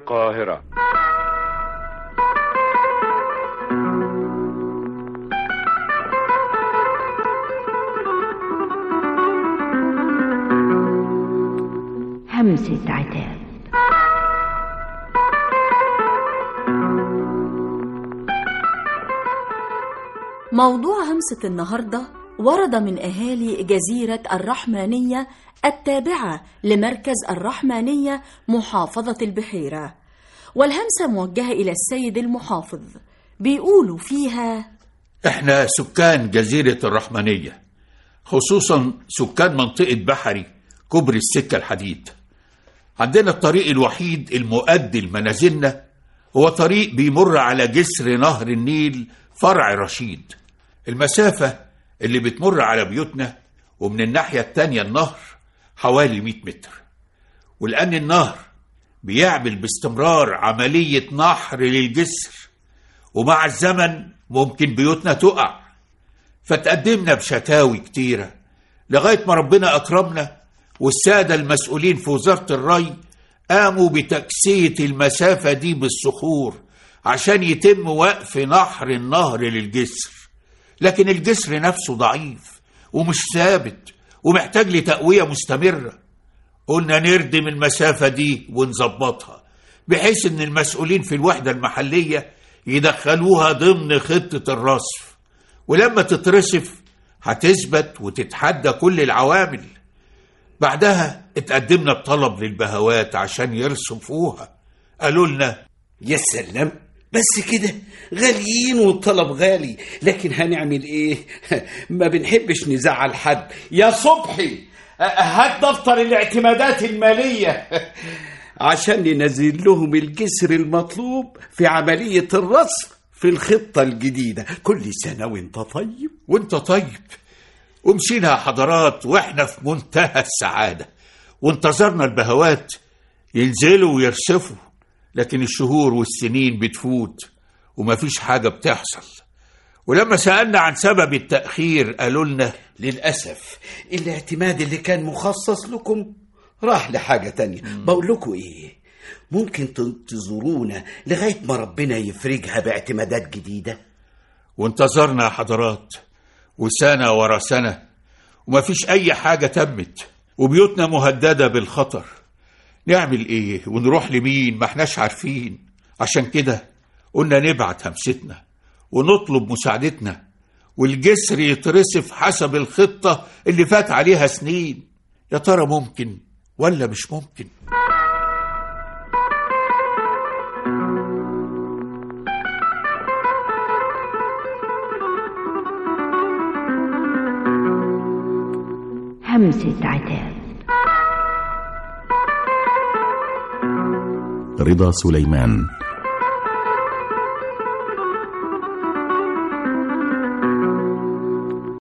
القاهرة همسة عتاب موضوع همسة النهاردة ورد من أهالي جزيرة الرحمانية التابعة لمركز الرحمانية محافظة البحيرة والهمسة موجهة إلى السيد المحافظ بيقولوا فيها احنا سكان جزيرة الرحمنية خصوصا سكان منطقة بحري كوبري السكة الحديد عندنا الطريق الوحيد المؤدي لمنازلنا هو طريق بيمر على جسر نهر النيل فرع رشيد المسافة اللي بتمر على بيوتنا ومن الناحية التانية النهر حوالي 100 متر ولأن النهر بيعمل باستمرار عملية نحر للجسر ومع الزمن ممكن بيوتنا تقع فتقدمنا بشكاوي كتيرة لغاية ما ربنا أكرمنا والسادة المسؤولين في وزارة الري قاموا بتكسية المسافة دي بالصخور عشان يتم وقف نحر النهر للجسر لكن الجسر نفسه ضعيف ومش ثابت ومحتاج لتقوية مستمرة قلنا نردم المسافة دي ونظبطها بحيث ان المسؤولين في الوحدة المحلية يدخلوها ضمن خطة الرصف ولما تترصف هتثبت وتتحدى كل العوامل بعدها اتقدمنا بطلب للبهوات عشان يرصفوها قالوا لنا يا سلام بس كده غاليين والطلب غالي لكن هنعمل ايه ما بنحبش نزعل حد يا صبحي هات دفتر الاعتمادات المالية عشان ننزل لهم الجسر المطلوب في عملية الرصف في الخطة الجديدة كل سنة وانت طيب وانت طيب ومشينا يا حضرات واحنا في منتهى السعادة وانتظرنا البهوات ينزلوا ويرسفوا لكن الشهور والسنين بتفوت ومفيش حاجة بتحصل ولما سألنا عن سبب التأخير قالوا لنا للأسف الاعتماد اللي كان مخصص لكم راح لحاجة تانية بقول لكم ايه ممكن تنتظرونا لغاية ما ربنا يفرجها باعتمادات جديدة وانتظرنا يا حضرات وسنة ورا سنة ومفيش أي حاجة تمت وبيوتنا مهددة بالخطر نعمل ايه ونروح لمين ما احناش عارفين عشان كده قلنا نبعت همستنا ونطلب مساعدتنا والجسر يترصف حسب الخطة اللي فات عليها سنين يا ترى ممكن ولا مش ممكن همسة عتاب رضا سليمان